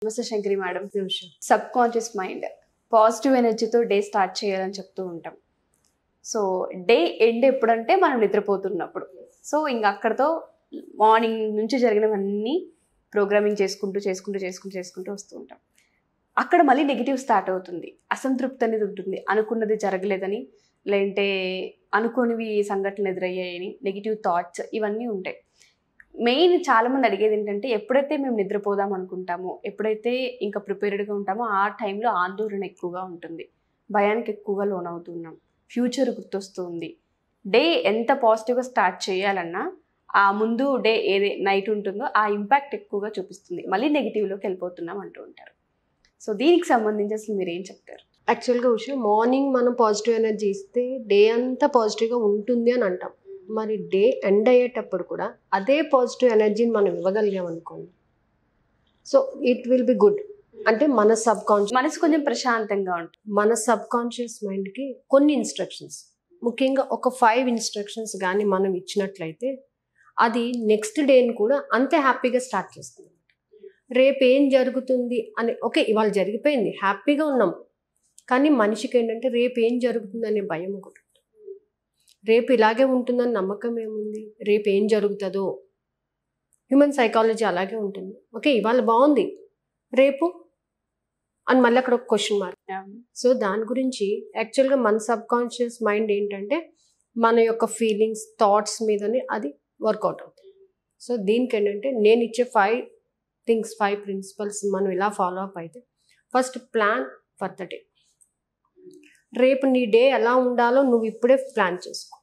నమస్తే Shankari madam subconscious mind positive ఎనర్జీతో day start చేయాలని చెప్తూ ఉంటాం సో డే ఎండ్ ఎప్పుడంటే మనం నిద్రపోతున్నప్పుడు సో ఇంక అక్కడతో మార్నింగ్ నుంచి జరిగినవన్నీ ప్రోగ్రామింగ్ చేసుకుంటూ చేసుకుంటూ చేసుకుంటూ చేసుకుంటూ వస్తూ ఉంటాం అక్కడ మళ్ళీ నెగిటివ్ స్టార్ట్ అవుతుంది అసంతృప్తి అనేది ఉంటుంది అనుకున్నది జరగలేదని లేదంటే అనుకోనివి సంఘటనలు ఎదురయ్యాయని నెగిటివ్ థాట్స్ ఇవన్నీ ఉంటాయి మెయిన్ చాలా మంది అడిగేది ఏంటంటే ఎప్పుడైతే మేము నిద్రపోదాం అనుకుంటామో ఎప్పుడైతే ఇంకా ప్రిపేర్డ్గా ఉంటామో ఆ టైంలో ఆందోళన ఎక్కువగా ఉంటుంది భయానికి ఎక్కువగా లోనవుతున్నాం ఫ్యూచర్ గుర్తొస్తుంది డే ఎంత పాజిటివ్గా స్టార్ట్ చేయాలన్నా ఆ ముందు డే ఏదే నైట్ ఉంటుందో ఆ ఇంపాక్ట్ ఎక్కువగా చూపిస్తుంది మళ్ళీ నెగిటివ్లోకి వెళ్ళిపోతున్నాం అంటూ ఉంటారు సో దీనికి సంబంధించి అసలు మీరు ఏం చెప్తారు యాక్చువల్గా ఉషా మార్నింగ్ మనం పాజిటివ్ ఎనర్జీ ఇస్తే డే అంతా పాజిటివ్గా ఉంటుంది అని అంటాం మరి డే ఎండ్ అయ్యేటప్పుడు కూడా అదే పాజిటివ్ ఎనర్జీని మనం ఇవ్వగలిగాం అనుకోండి so it will be good అంటే మన సబ్ కాన్షియస్ మనసు కొంచెం ప్రశాంతంగా ఉంటుంది మన సబ్ కాన్షియస్ మైండ్కి కొన్ని ఇన్స్ట్రక్షన్స్ ముఖ్యంగా ఒక ఫైవ్ ఇన్స్ట్రక్షన్స్ కానీ మనం ఇచ్చినట్లయితే అది నెక్స్ట్ డేని కూడా అంతే హ్యాపీగా స్టార్ట్ చేస్తుంది రేపు ఏం జరుగుతుంది అని ఓకే ఇవాళ జరిగిపోయింది హ్యాపీగా ఉన్నాం కానీ మనిషికి ఏంటంటే రేపు ఏం జరుగుతుంది అనే భయం ఒకటి ఉంటుంది. రేపు ఇలాగే ఉంటుందని నమ్మకం ఏముంది రేపు ఏం జరుగుతుందో హ్యూమన్ సైకాలజీ అలాగే ఉంటుంది ఓకే ఇవాళ బాగుంది రేపు అని మళ్ళీ అక్కడ ఒక క్వశ్చన్ మార్క్ సో దాని గురించి యాక్చువల్గా మన సబ్ కాన్షియస్ మైండ్ ఏంటంటే మన యొక్క ఫీలింగ్స్ థాట్స్ మీదనే అది వర్కౌట్ అవుతుంది సో దీనికి ఏంటంటే నేను ఇచ్చే ఫైవ్ థింగ్స్ ఫైవ్ ప్రిన్సిపల్స్ మనం ఇలా ఫాలో అప్ అయితే first plan for the day రేపు నీ డే ఎలా ఉండాలో నువ్వు ఇప్పుడే ప్లాన్ చేసుకో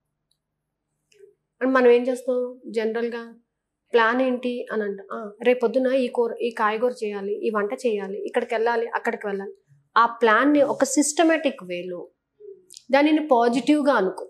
అండ్ మనం ఏం చేస్తాం జనరల్గా ప్లాన్ ఏంటి అని అంట "ఆ, రేపు పొద్దున ఈ కూర ఈ కాయగూర చేయాలి ఈ వంట చేయాలి ఇక్కడికి వెళ్ళాలి అక్కడికి వెళ్ళాలి ఆ ప్లాన్ని ఒక సిస్టమేటిక్ వేలో దానిని పాజిటివ్గా అనుకో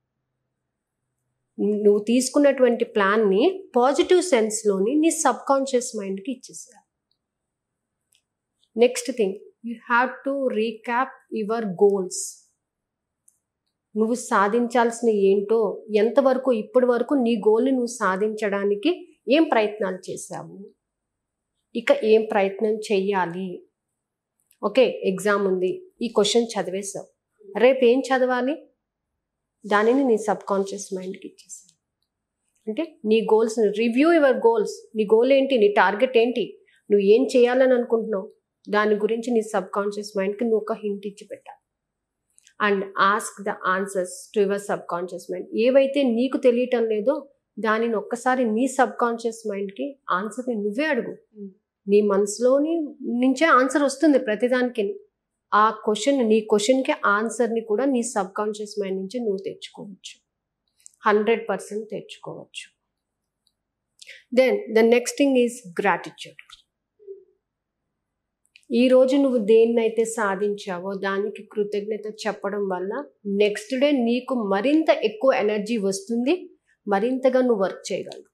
నువ్వు తీసుకున్నటువంటి ప్లాన్ని పాజిటివ్ సెన్స్లోని నీ సబ్ కాన్షియస్ మైండ్కి ఇచ్చేసేయాలి next thing you have to recap your goals నువ్వు సాధించాల్సిన ఏంటో ఎంతవరకు ఇప్పటి వరకు నీ గోల్ని నువ్వు సాధించడానికి ఏం ప్రయత్నాలు చేశావు ఇక ఏం ప్రయత్నం చెయ్యాలి ఓకే ఎగ్జామ్ ఉంది ఈ క్వశ్చన్ చదివేశావు రేపు ఏం చదవాలి దానిని నీ సబ్ కాన్షియస్ మైండ్కి ఇచ్చేసావు అంటే నీ గోల్స్ రివ్యూ యువర్ గోల్స్ నీ గోల్ ఏంటి నీ టార్గెట్ ఏంటి నువ్వు ఏం చేయాలని అనుకుంటున్నావు దాని గురించి నీ సబ్ కాన్షియస్ మైండ్కి నువ్వు ఒక హింట్ ఇచ్చి పెట్టాలి and ask the answers to your subconscious mind ఏవైతే నీకు తెలియటం లేదో దానిని ఒక్కసారి నీ సబ్ కాన్షియస్ మైండ్కి ఆన్సర్ని నువ్వే అడుగు Mm. నీ మనసులోని నుంచే ఆన్సర్ వస్తుంది ప్రతిదానికి ఆ క్వశ్చన్ నీ క్వశ్చన్కి ఆన్సర్ని కూడా నీ సబ్ కాన్షియస్ మైండ్ నుంచి నువ్వు తెచ్చుకోవచ్చు హండ్రెడ్ పర్సెంట్ తెచ్చుకోవచ్చు then the next thing is gratitude ఈ రోజు నువ్వు దేన్నైతే సాధించావో దానికి కృతజ్ఞత చెప్పడం వల్ల నెక్స్ట్ డే నీకు మరింత ఎక్కువ ఎనర్జీ వస్తుంది మరింతగా నువ్వు వర్క్ చేయగలుగుతావు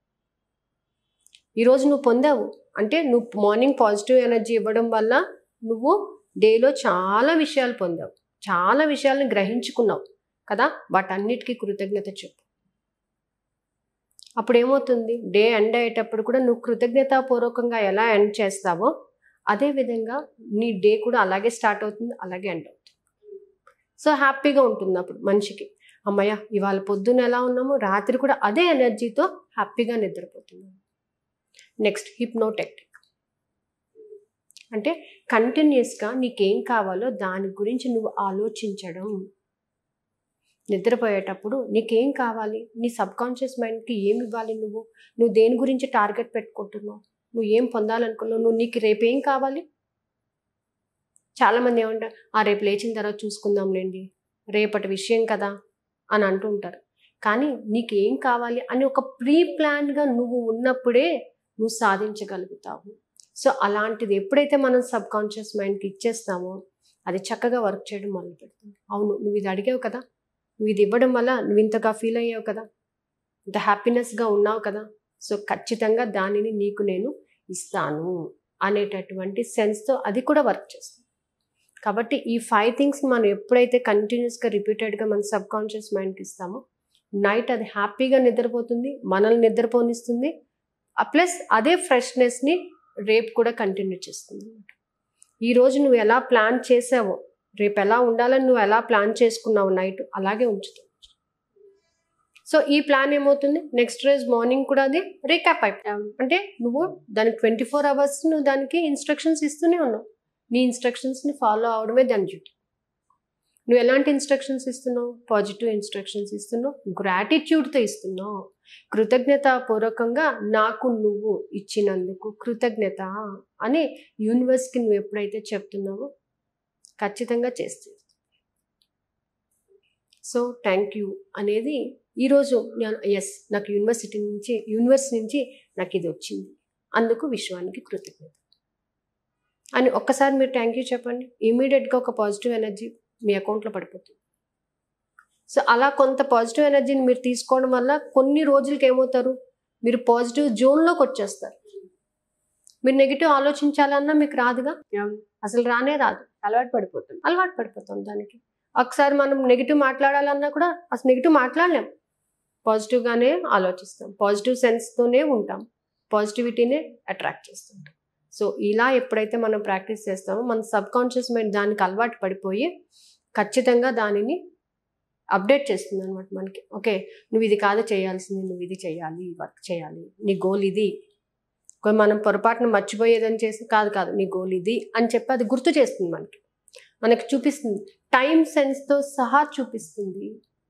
ఈరోజు నువ్వు పొందావు అంటే నువ్వు మార్నింగ్ పాజిటివ్ ఎనర్జీ ఇవ్వడం వల్ల నువ్వు డేలో చాలా విషయాలు పొందావు చాలా విషయాలను గ్రహించుకున్నావు కదా వాటన్నిటికీ కృతజ్ఞత చెప్పు అప్పుడు ఏమవుతుంది డే ఎండ్ అయ్యేటప్పుడు కూడా నువ్వు కృతజ్ఞతాపూర్వకంగా ఎలా ఎండ్ చేస్తావో అదే విధంగా నీ డే కూడా అలాగే స్టార్ట్ అవుతుంది అలాగే ఎండ్ అవుతుంది సో హ్యాపీగా ఉంటుంది అప్పుడు మనిషికి అమ్మయ్య ఇవాళ పొద్దున్న ఎలా ఉన్నామో రాత్రి కూడా అదే ఎనర్జీతో హ్యాపీగా నిద్రపోతున్నాము నెక్స్ట్ హిప్నో టెక్నిక్ అంటే కంటిన్యూస్గా నీకేం కావాలో దాని గురించి నువ్వు ఆలోచించడం నిద్రపోయేటప్పుడు నీకేం కావాలి నీ సబ్ కాన్షియస్ మైండ్కి ఏమి ఇవ్వాలి నువ్వు నువ్వు దేని గురించి టార్గెట్ పెట్టుకుంటున్నావు నువ్వు ఏం పొందాలనుకున్నావు నువ్వు నీకు రేపు ఏం కావాలి చాలామంది ఏమంటారు ఆ రేపు లేచిన తర్వాత చూసుకుందాంలేండి రేపటి విషయం కదా అని అంటూ ఉంటారు కానీ నీకు ఏం కావాలి అని ఒక ప్రీ ప్లాన్గా నువ్వు ఉన్నప్పుడే నువ్వు సాధించగలుగుతావు సో అలాంటిది ఎప్పుడైతే మనం సబ్ కాన్షియస్ మైండ్కి ఇచ్చేస్తామో అది చక్కగా వర్క్ చేయడం మొదలు పెడుతుంది అవును నువ్వు ఇది అడిగావు కదా నువ్వు ఇది ఇవ్వడం వల్ల నువ్వు ఇంతగా ఫీల్ అయ్యావు కదా ఇంత హ్యాపీనెస్గా ఉన్నావు కదా సో ఖచ్చితంగా దానిని నీకు నేను ఇస్తాను అనేటటువంటి సెన్స్తో అది కూడా వర్క్ చేస్తుంది కాబట్టి ఈ ఫైవ్ థింగ్స్ మనం ఎప్పుడైతే కంటిన్యూస్గా రిపీటెడ్గా మన సబ్ కాన్షియస్ మైండ్కి ఇస్తామో నైట్ అది హ్యాపీగా నిద్రపోతుంది మనల్ని నిద్రపోనిస్తుంది ప్లస్ అదే ఫ్రెష్నెస్ని రేపు కూడా కంటిన్యూ చేస్తుంది అనమాట ఈరోజు నువ్వు ఎలా ప్లాన్ చేసావో రేపు ఎలా ఉండాలని నువ్వు ఎలా ప్లాన్ చేసుకున్నావు నైట్ అలాగే ఉంచుతుంది సో ఈ ప్లాన్ ఏమవుతుంది నెక్స్ట్ రోజు మార్నింగ్ కూడా అది రీక్యాప్ అయిపోయి అంటే నువ్వు దానికి ట్వంటీ ఫోర్ అవర్స్ నువ్వు దానికి ఇన్స్ట్రక్షన్స్ ఇస్తూనే ఉన్నావు నీ ఇన్స్ట్రక్షన్స్ని ఫాలో అవడమే దాని డ్యూటీ నువ్వు ఎలాంటి ఇన్స్ట్రక్షన్స్ ఇస్తున్నావు పాజిటివ్ ఇన్స్ట్రక్షన్స్ ఇస్తున్నావు గ్రాటిట్యూడ్తో ఇస్తున్నావు కృతజ్ఞతాపూర్వకంగా నాకు నువ్వు ఇచ్చినందుకు కృతజ్ఞత అని యూనివర్స్కి నువ్వు ఎప్పుడైతే చెప్తున్నావో ఖచ్చితంగా చేస్తుంది సో థ్యాంక్ యూ అనేది ఈరోజు నేను ఎస్ నాకు యూనివర్సిటీ నుంచి యూనివర్స్ నుంచి నాకు ఇది వచ్చింది అందుకు విశ్వానికి కృతజ్ఞత అని ఒక్కసారి మీరు థ్యాంక్ యూ చెప్పండి ఇమీడియట్గా ఒక పాజిటివ్ ఎనర్జీ మీ అకౌంట్లో పడిపోతుంది సో అలా కొంత పాజిటివ్ ఎనర్జీని మీరు తీసుకోవడం వల్ల కొన్ని రోజులకి ఏమవుతారు మీరు పాజిటివ్ జోన్లోకి వచ్చేస్తారు మీరు నెగిటివ్ ఆలోచించాలన్నా మీకు రాదుగా అవును. అసలు రానే రాదు అలవాటు పడిపోతుంది అలవాటు పడిపోతాం దానికి ఒకసారి మనం నెగిటివ్ మాట్లాడాలన్నా కూడా అసలు నెగిటివ్ మాట్లాడలేం పాజిటివ్గానే ఆలోచిస్తాం పాజిటివ్ సెన్స్తోనే ఉంటాం పాజిటివిటీనే అట్రాక్ట్ చేస్తుంటాం సో ఇలా ఎప్పుడైతే మనం ప్రాక్టీస్ చేస్తామో మన సబ్ కాన్షియస్ మైండ్ దానికి అలవాటు పడిపోయి ఖచ్చితంగా దానిని అప్డేట్ చేస్తుంది అనమాట మనకి ఓకే నువ్వు ఇది కాదు చేయాల్సింది నువ్వు ఇది చేయాలి వర్క్ చేయాలి నీ గోల్ ఇది కొన్ని మనం పొరపాటున మర్చిపోయేదని చేసి కాదు కాదు నీ గోల్ ఇది అని చెప్పి అది గుర్తు చేస్తుంది మనకి మనకి చూపిస్తుంది టైం సెన్స్తో సహా చూపిస్తుంది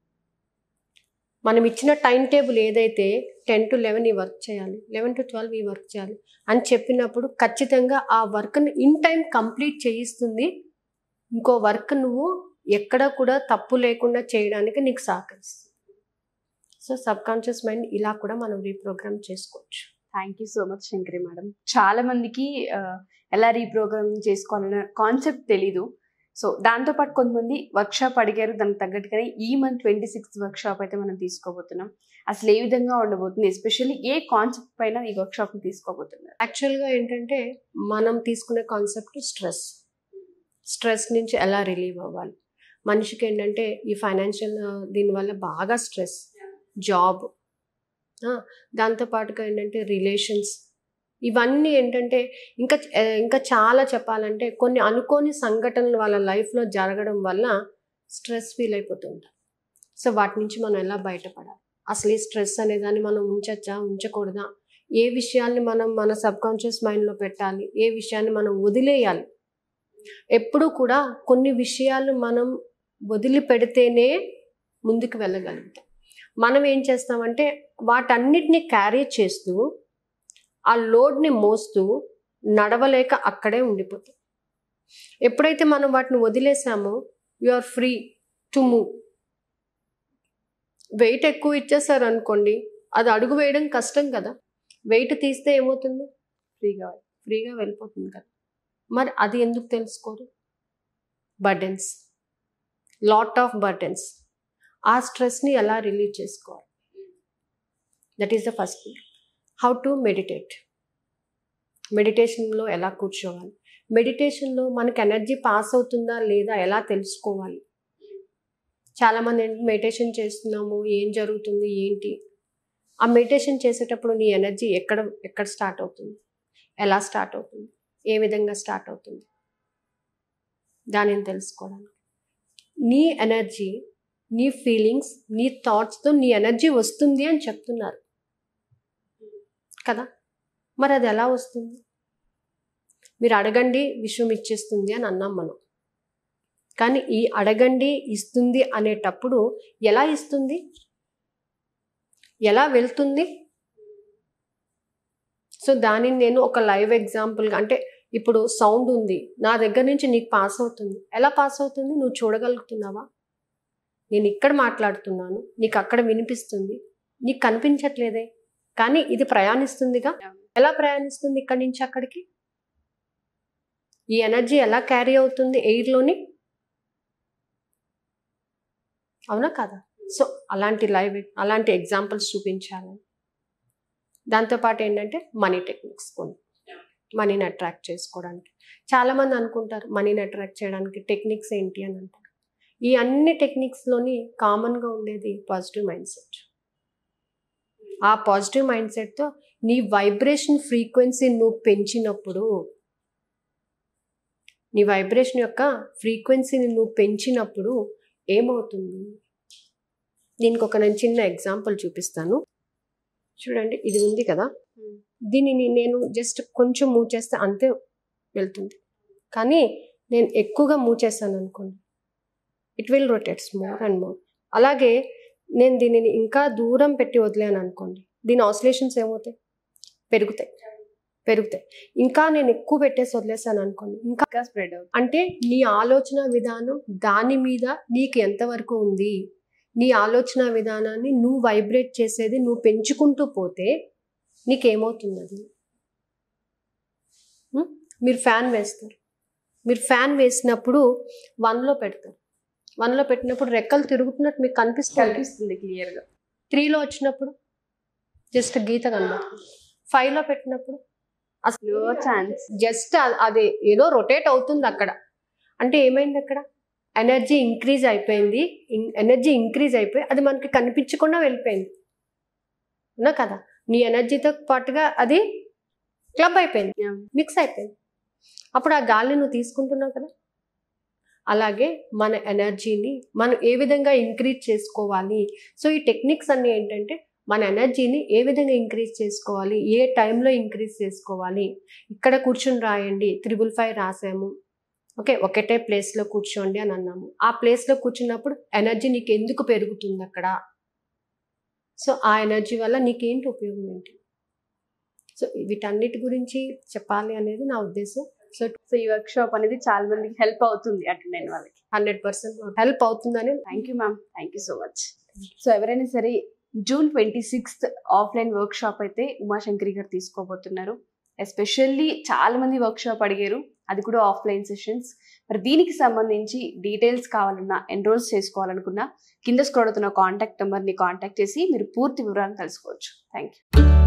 మనం ఇచ్చిన టైం టేబుల్ ఏదైతే టెన్ టు లెవెన్ ఈ వర్క్ చేయాలి లెవెన్ టు ట్వెల్వ్ ఈ వర్క్ చేయాలి అని చెప్పినప్పుడు ఖచ్చితంగా ఆ వర్క్ని ఇన్ టైం కంప్లీట్ చేయిస్తుంది ఇంకో వర్క్ నువ్వు ఎక్కడ కూడా తప్పు లేకుండా చేయడానికి నీకు సహకరిస్తుంది సో సబ్ కాన్షియస్ మైండ్ ఇలా కూడా మనం రీప్రోగ్రామ్ చేసుకోవచ్చు thank you so much Shankari madam చాలా మందికి ఆ, ఎలా రీప్రోగ్రామింగ్ చేసుకోవాలన్న కాన్సెప్ట్ తెలీదు సో దాంతోపాటు కొంతమంది వర్క్షాప్ అడిగారు దానికి తగ్గట్టుగానే ఈ మంత్ ట్వంటీ సిక్స్త్ వర్క్షాప్ అయితే మనం తీసుకోబోతున్నాం అసలు ఏ విధంగా ఉండబోతుంది ఎస్పెషల్లీ ఏ కాన్సెప్ట్ పైన ఈ వర్క్షాప్ని తీసుకోబోతున్నారు యాక్చువల్గా ఏంటంటే మనం తీసుకునే కాన్సెప్ట్ స్ట్రెస్ స్ట్రెస్ నుంచి ఎలా రిలీవ్ అవ్వాలి మనిషికి ఏంటంటే ఈ ఫైనాన్షియల్ దీనివల్ల బాగా స్ట్రెస్ జాబ్ దాంతోపాటుగా ఏంటంటే రిలేషన్స్ ఇవన్నీ ఏంటంటే ఇంకా ఆ, ఇంకా చాలా చెప్పాలంటే కొన్ని అనుకోని సంఘటనలు వాళ్ళ లైఫ్లో జరగడం వల్ల స్ట్రెస్ ఫీల్ అయిపోతుంటారు సో వాటి నుంచి మనం ఎలా బయటపడాలి అసలు ఈ స్ట్రెస్ అనేదాన్ని మనం ఉంచచ్చా ఉంచకూడదా ఏ విషయాల్ని మనం మన సబ్ కాన్షియస్ మైండ్లో పెట్టాలి ఏ విషయాన్ని మనం వదిలేయాలి ఎప్పుడూ కూడా కొన్ని విషయాలు మనం వదిలిపెడితేనే ముందుకు వెళ్ళగలుగుతాం మనం ఏం చేస్తామంటే వాటన్నిటిని క్యారీ చేస్తూ ఆ లోడ్ని మోస్తూ నడవలేక అక్కడే ఉండిపోతాం ఎప్పుడైతే మనం వాటిని వదిలేసామో you are free to move weight ఎక్కువ ఇచ్చేసారు అనుకోండి అది అడుగు వేయడం కష్టం కదా వెయిట్ తీస్తే ఏమవుతుంది ఫ్రీగా ఫ్రీగా వెళ్ళిపోతుంది కదా మరి అది ఎందుకు తెలుసుకోరు బర్డెన్స్ లాట్ ఆఫ్ బర్డెన్స్ ఆ స్ట్రెస్ని ఎలా రిలీవ్ చేసుకోవాలి that is the first thing how to meditate మెడిటేషన్లో ఎలా కూర్చోవాలి మెడిటేషన్లో మనకి ఎనర్జీ పాస్ అవుతుందా లేదా ఎలా తెలుసుకోవాలి చాలామంది ఏంటి మెడిటేషన్ చేస్తున్నాము ఏం జరుగుతుంది ఏంటి ఆ మెడిటేషన్ చేసేటప్పుడు నీ ఎనర్జీ ఎక్కడ ఎక్కడ స్టార్ట్ అవుతుంది ఎలా స్టార్ట్ అవుతుంది ఏ విధంగా స్టార్ట్ అవుతుంది దానిని తెలుసుకోవడానికి నీ ఎనర్జీ నీ ఫీలింగ్స్ నీ థాట్స్తో నీ ఎనర్జీ వస్తుంది అని చెప్తున్నారు కదా మరి అది ఎలా వస్తుంది మీరు అడగండి విశ్వం ఇచ్చేస్తుంది అని అన్నాం మనం కానీ ఈ అడగండి ఇస్తుంది అనేటప్పుడు ఎలా ఇస్తుంది ఎలా వెళ్తుంది సో దానిని నేను ఒక లైవ్ ఎగ్జాంపుల్గా అంటే ఇప్పుడు సౌండ్ ఉంది నా దగ్గర నుంచి నీకు పాస్ అవుతుంది ఎలా పాస్ అవుతుంది నువ్వు చూడగలుగుతున్నావా నేను ఇక్కడ మాట్లాడుతున్నాను నీకు అక్కడ వినిపిస్తుంది నీకు కనిపించట్లేదే కానీ ఇది ప్రయాణిస్తుందిగా ఎలా ప్రయాణిస్తుంది ఇక్కడి నుంచి అక్కడికి ఈ ఎనర్జీ ఎలా క్యారీ అవుతుంది ఎయిర్లోని అవునా కదా సో అలాంటి లైవ్ అలాంటి ఎగ్జాంపుల్స్ చూపించాలని దాంతోపాటు ఏంటంటే మనీ టెక్నిక్స్ కొన్ని మనీని అట్రాక్ట్ చేసుకోవడానికి చాలామంది అనుకుంటారు మనీని అట్రాక్ట్ చేయడానికి టెక్నిక్స్ ఏంటి అని అంటారు ఈ అన్ని టెక్నిక్స్లోని కామన్గా ఉండేది పాజిటివ్ మైండ్ సెట్ ఆ పాజిటివ్ మైండ్ సెట్తో నీ వైబ్రేషన్ ఫ్రీక్వెన్సీ నువ్వు పెంచినప్పుడు నీ వైబ్రేషన్ యొక్క ఫ్రీక్వెన్సీని నువ్వు పెంచినప్పుడు ఏమవుతుంది దీనికి ఒక నేను చిన్న ఎగ్జాంపుల్ చూపిస్తాను చూడండి ఇది ఉంది కదా Hmm. దీనిని నేను జస్ట్ కొంచెం మూవ్ చేస్తే అంతే వెళ్తుంది కానీ నేను ఎక్కువగా మూవ్ చేస్తాను అనుకోండి it will rotates more and more అలాగే నేను దీనిని ఇంకా దూరం పెట్టి వదిలేను అనుకోండి దీని ఆసిలేషన్స్ ఏమవుతాయి పెరుగుతాయి పెరుగుతాయి ఇంకా నేను ఎక్కువ పెట్టేసి వదిలేసాను అనుకోండి ఇంకా ఇంకా స్ప్రెడ్ అవుతుంది అంటే నీ ఆలోచన విధానం దాని మీద నీకు ఎంతవరకు ఉంది నీ ఆలోచన విధానాన్ని నువ్వు వైబ్రేట్ చేసేది నువ్వు పెంచుకుంటూ పోతే నీకేమవుతుంది అది ఉం? మీరు ఫ్యాన్ వేస్తారు మీరు ఫ్యాన్ వేసినప్పుడు వన్లో పెడతారు వన్లో పెట్టినప్పుడు రెక్కలు తిరుగుతున్నట్టు మీకు కనిపిస్తుంది కనిపిస్తుంది క్లియర్ గా త్రీలో వచ్చినప్పుడు జస్ట్ గీత కనబడుతుంది ఫైవ్లో పెట్టినప్పుడు అసలు నో ఛాన్స్ జస్ట్ అది ఏదో రొటేట్ అవుతుంది అక్కడ అంటే ఏమైంది అక్కడ ఎనర్జీ ఇంక్రీజ్ అయిపోయింది ఎనర్జీ ఇంక్రీజ్ అయిపోయి అది మనకి కనిపించకుండా వెళ్ళిపోయింది అవునా కదా నీ ఎనర్జీతో పాటుగా అది క్లబ్ అయిపోయింది Yeah. మిక్స్ అయిపోయింది అప్పుడు ఆ గాలిని నువ్వు తీసుకుంటున్నావు కదా అలాగే మన ఎనర్జీని మనం ఏ విధంగా ఇంక్రీజ్ చేసుకోవాలి సో ఈ టెక్నిక్స్ అన్నీ ఏంటంటే మన ఎనర్జీని ఏ విధంగా ఇంక్రీజ్ చేసుకోవాలి ఏ టైంలో ఇంక్రీజ్ చేసుకోవాలి ఇక్కడ కూర్చుని రాయండి త్రిబుల్ ఫైవ్ రాసాము ఓకే ఒకటే ప్లేస్లో కూర్చోండి అని అన్నాము ఆ ప్లేస్లో కూర్చున్నప్పుడు ఎనర్జీ నీకు ఎందుకు పెరుగుతుంది అక్కడ సో ఆ ఎనర్జీ వల్ల నీకేంటి ఉపయోగం ఏంటి సో వీటన్నిటి గురించి చెప్పాలి అనేది నా ఉద్దేశం సో సో ఈ వర్క్ షాప్ అనేది చాలా మందికి హెల్ప్ అవుతుంది అటెండ్ అయిన వాళ్ళకి హండ్రెడ్ పర్సెంట్ హెల్ప్ అవుతుందని thank you ma'am thank you so much so ఎవరైనా సరే June twenty sixth offline work అయితే ఉమాశంకరి గారు తీసుకోబోతున్నారు ఎస్పెషల్లీ చాలా మంది వర్క్ షాప్ అడిగారు అది కూడా ఆఫ్లైన్ సెషన్స్ మరి దీనికి సంబంధించి డీటెయిల్స్ కావాలన్నా ఎన్రోల్స్ చేసుకోవాలనుకున్నా కింద స్క్రోల్ అవుతున్న కాంటాక్ట్ నెంబర్ని కాంటాక్ట్ చేసి మీరు పూర్తి వివరాలు తెలుసుకోవచ్చు థ్యాంక్ యూ